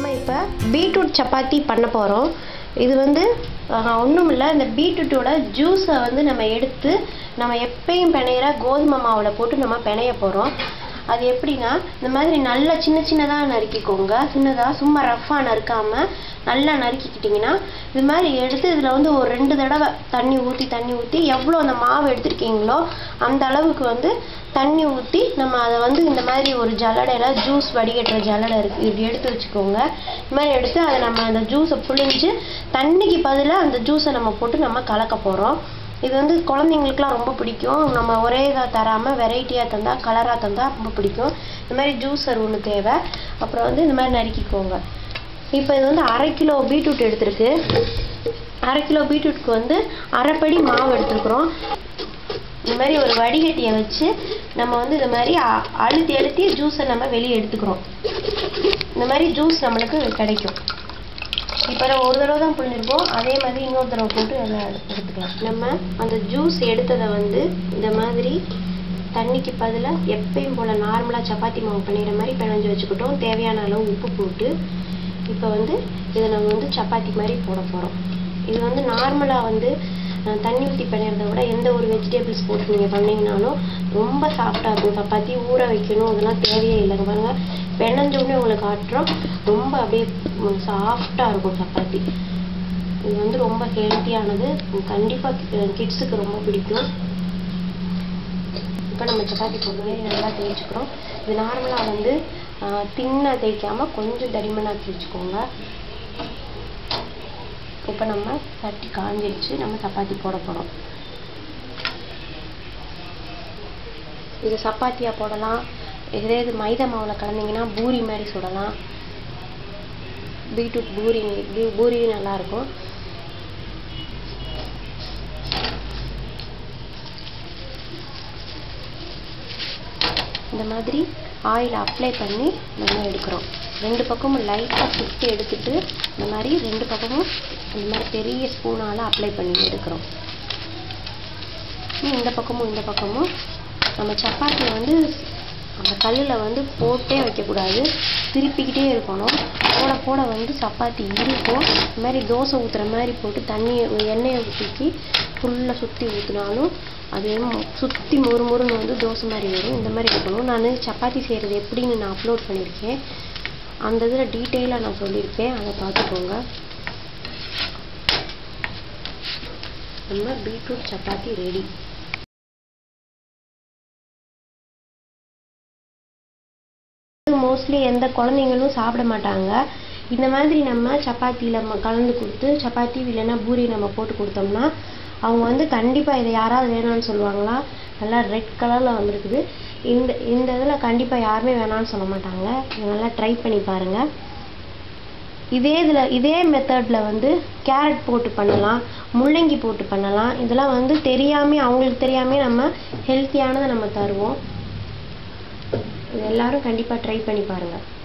நம்ம இப்போ பீட்ரூட் சப்பாத்தி பண்ண போகிறோம் இது வந்து ஒன்றும் இல்லை இந்த பீட்ரூட்டோட ஜூஸை வந்து நம்ம எடுத்து நம்ம எப்பயும் பிணையிற கோதுமை மாவில் போட்டு நம்ம பிணைய போகிறோம் அது எப்படின்னா இந்த மாதிரி நல்லா சின்ன சின்னதாக நறுக்கிக்கோங்க சின்னதாக சும்மா ரஃப்பாக நறுக்காமல் நல்லா நறுக்கிக்கிட்டிங்கன்னா இது மாதிரி எடுத்து இதில் வந்து ஒரு ரெண்டு தடவை தண்ணி ஊற்றி தண்ணி ஊற்றி எவ்வளோ அந்த மாவு எடுத்திருக்கீங்களோ அந்த அளவுக்கு வந்து தண்ணி ஊற்றி நம்ம அதை வந்து இந்த மாதிரி ஒரு ஜல்லடையில் ஜூஸ் வடிகட்டுற ஜல்லடை இருக்குது இப்படி எடுத்து வச்சுக்கோங்க இந்த மாதிரி எடுத்து அதை நம்ம அந்த ஜூஸை புழிஞ்சு தண்ணிக்கு பதிலாக அந்த ஜூஸை நம்ம போட்டு நம்ம கலக்க போகிறோம் இது வந்து குழந்தைங்களுக்குலாம் ரொம்ப பிடிக்கும் நம்ம ஒரே இதாக தராமல் வெரைட்டியாக தந்தால் கலராக தந்தால் ரொம்ப பிடிக்கும் இந்த மாதிரி ஜூஸர் ஒன்று தேவை அப்புறம் வந்து இந்த மாதிரி நறுக்கிக்கோங்க இப்போ இது வந்து அரை கிலோ பீட்ரூட் எடுத்திருக்கு அரை கிலோ பீட்ரூட்க்கு வந்து அரைப்படி மாவு எடுத்துருக்குறோம் இந்த மாதிரி ஒரு வடிகட்டியை வச்சு நம்ம வந்து இந்த மாதிரி அ- அழுத்தி அழுத்தி ஜூஸை நம்ம வெளியே எடுத்துக்கிறோம் இந்த மாதிரி ஜூஸ் நம்மளுக்கு கிடைக்கும் இப்போ நம்ம ஒரு தடவை தான் புழிஞ்சிருப்போம் அதே மாதிரி இன்னொரு தடவை போட்டு எல்லாம் எடுத்துக்கலாம் நம்ம அந்த ஜூஸ் எடுத்ததை வந்து இந்த மாதிரி தண்ணிக்கு பதிலாக எப்பயும் போல் நார்மலாக சப்பாத்தி மாவு பண்ணிடுற மாதிரி பிணைஞ்சு வச்சுக்கிட்டோம் தேவையான அளவு உப்பு போட்டு இப்போ வந்து இதை நம்ம வந்து சப்பாத்தி மாதிரி போட போகிறோம் இது வந்து நார்மலாக வந்து அஹ், தண்ணி ஊற்றி பிணையிறத விட எந்த ஒரு வெஜிடபிள்ஸ் போட்டு நீங்கள் பண்ணீங்கனாலும் ரொம்ப சாஃப்டாக இருக்கும் சப்பாத்தி ஊற வைக்கணும் அதெல்லாம் தேவையே இல்லைங்க பாருங்க பிணைஞ்ச உடனே உங்களுக்கு காட்டுறோம் ரொம்ப அப்படியே சாஃப்டாக இருக்கும் சப்பாத்தி இது வந்து ரொம்ப ஹெல்த்தியானது கண்டிப்பாக கிட்ஸுக்கு ரொம்ப பிடிக்கும் இப்போ நம்ம சப்பாத்தி போடுறது நல்லா தேய்ச்சிக்கிறோம் இது நார்மலாக வந்து தின்னாக தேய்க்காமல் கொஞ்சம் தடிமனாக தேய்ச்சிக்கோங்க இப்போ நம்ம சட்டி காஞ்சிருச்சு நம்ம சப்பாத்தி போட போகிறோம் இது சப்பாத்தியாக போடலாம் இதே இது மைதா மாவில் கலந்தீங்கன்னா பூரி மாதிரி சுடலாம் பீட்ரூட் பூரி பூ- பூரி நல்லாயிருக்கும் இந்த மாதிரி ஆயில் அப்ளை பண்ணி நம்ம எடுக்கிறோம் ரெண்டு பக்கமும் லைட்டாக சுற்றி எடுத்துட்டு இந்த மாதிரி ரெண்டு பக்கமும் இந்த மாதிரி பெரிய ஸ்பூனால் அப்ளை பண்ணி எடுக்கிறோம் இனி இந்த பக்கமும் இந்த பக்கமும் நம்ம சப்பாத்தியை வந்து அந்த கல்லில் வந்து போட்டே வைக்கக்கூடாது திருப்பிக்கிட்டே இருக்கணும் போட போட வந்து சப்பாத்தி இருக்கும் இந்த மாதிரி தோசை ஊற்றுற மாதிரி போட்டு தண்ணியை எண்ணெயை ஊற்றி ஃபுல்லாக சுற்றி ஊற்றினாலும் அது சுற்றி மொறு மொறுன்னு வந்து தோசை மாதிரி வரும் இந்த மாதிரி இருக்கணும் நான் சப்பாத்தி செய்கிறது எப்படின்னு நான் அப்லோட் பண்ணியிருக்கேன் அந்த இதில் டீட்டெயிலாக நான் சொல்லியிருக்கேன் அதை பார்த்துக்கோங்க நம்ம பீட்ரூட் சப்பாத்தி ரெடி மோஸ்ட்லி எந்த குழந்தைங்களும் சாப்பிட மாட்டாங்க இந்த மாதிரி நம்ம சப்பாத்தியில் நம்ம கலந்து கொடுத்து சப்பாத்தி இல்லைன்னா பூரி நம்ம போட்டு கொடுத்தோம்னா அவங்க வந்து கண்டிப்பாக இதை யாராவது வேணாம்னு சொல்லுவாங்களா நல்லா ரெட் கலரில் வந்திருக்குது இந்த இந்த இதில் கண்டிப்பாக யாருமே வேணாம்னு சொல்ல மாட்டாங்க இதை நல்லா ட்ரை பண்ணி பாருங்கள் இதே இதில் இதே மெத்தடில் வந்து கேரட் போட்டு பண்ணலாம் முள்ளங்கி போட்டு பண்ணலாம் இதெல்லாம் வந்து தெரியாமல் அவங்களுக்கு தெரியாமல் நம்ம ஹெல்த்தியானதை நம்ம தருவோம் இது எல்லாரும் கண்டிப்பாக ட்ரை பண்ணி பாருங்கள்